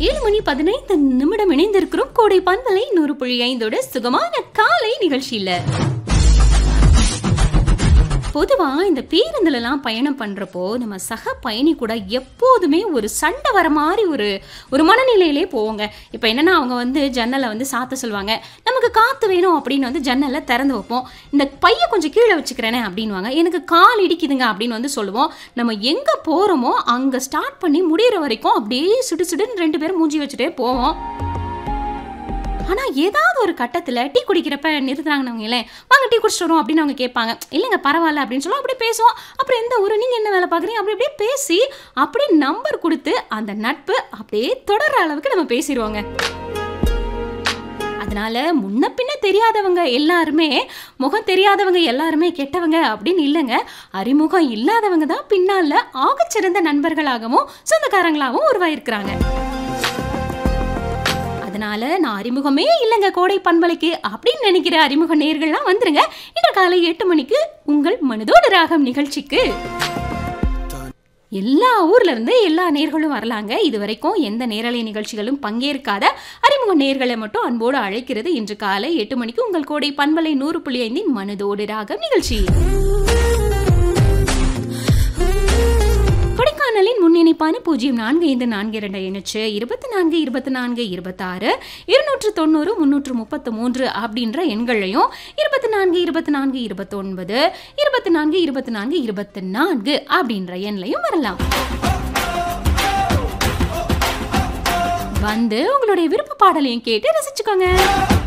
ஏழு மணி பதினைந்து நிமிடம் இணைந்திருக்கிறோம் கோடை பந்தலை நூறு புள்ளி ஐந்தோட சுகமான காலை நிகழ்ச்சியில பொதுவா இந்த பேருந்துலலாம் பயணம் பண்றப்போ நம்ம சக பயணி கூட எப்போதுமே ஒரு சண்டை வர மாதிரி ஒரு ஒரு மனநிலையிலே போவோங்க இப்போ என்னன்னா அவங்க வந்து ஜன்னலை வந்து சாத்த சொல்லுவாங்க நமக்கு காத்து வேணும் அப்படின்னு வந்து ஜன்னலை திறந்து வைப்போம் இந்த பைய கொஞ்சம் கீழே வச்சுக்கிறேனே அப்படின்வாங்க எனக்கு கால் இடிக்குதுங்க அப்படின்னு வந்து சொல்லுவோம் நம்ம எங்க போறோமோ அங்க ஸ்டார்ட் பண்ணி முடியிற வரைக்கும் அப்படியே சுடு சுடுன்னு ரெண்டு பேரும் மூஞ்சி வச்சுட்டே போவோம் ஆனா ஏதாவது ஒரு கட்டத்துல டீ குடிக்கிறப்ப நிறுத்துறாங்கன்னு வாங்க டீ குடிச்சிட்டு வரோம் அப்படின்னு அவங்க கேட்பாங்க இல்லைங்க பரவாயில்ல அப்படின்னு சொல்லுவோம் அப்படியே பேசுவோம் அப்புறம் எந்த ஊரு நீங்க என்ன வேலை பாக்குறீங்க அப்படி அப்படியே பேசி அப்படியே நம்பர் கொடுத்து அந்த நட்பு அப்படியே தொடர்ற அளவுக்கு நம்ம பேசிடுவோங்க அதனால முன்ன பின்ன தெரியாதவங்க எல்லாருமே முகம் தெரியாதவங்க எல்லாருமே கெட்டவங்க அப்படின்னு இல்லைங்க அறிமுகம் இல்லாதவங்க தான் பின்னால ஆகச்சிறந்த நண்பர்களாகவும் சொந்தக்காரங்களாகவும் உருவாயிருக்கிறாங்க அதனால நான் அறிமுகமே இல்லைங்க கோடை பண்பலைக்கு அப்படின்னு நினைக்கிற அறிமுக நேர்கள்லாம் வந்துருங்க இன்று காலை எட்டு மணிக்கு உங்கள் மனதோடு ராகம் நிகழ்ச்சிக்கு எல்லா ஊர்ல இருந்து எல்லா நேர்களும் வரலாங்க இது வரைக்கும் எந்த நேரலை நிகழ்ச்சிகளும் பங்கேற்காத அறிமுக நேர்களை மட்டும் அன்போடு அழைக்கிறது இன்று காலை எட்டு மணிக்கு உங்கள் கோடை பண்பலை நூறு புள்ளி ஐந்தின் மனதோடு ராகம் நிகழ்ச்சி கொடைக்கானலின் முன்னிணைப்பான பூஜ்ஜியம் நான்கு ஐந்து நான்கு இரண்டு இணைச்சு இருபத்தி நான்கு இருபத்தி நான்கு இருபத்தாறு இருநூற்று தொண்ணூறு முன்னூற்று முப்பத்து மூன்று அப்படின்ற எண்களையும் இருபத்தி நான்கு இருபத்தி நான்கு இருபத்தொன்பது இருபத்தி நான்கு இருபத்தி நான்கு இருபத்தி நான்கு அப்படின்ற எண்லையும் வரலாம் வந்து உங்களுடைய விருப்ப பாடலையும் கேட்டு ரசிச்சுக்கோங்க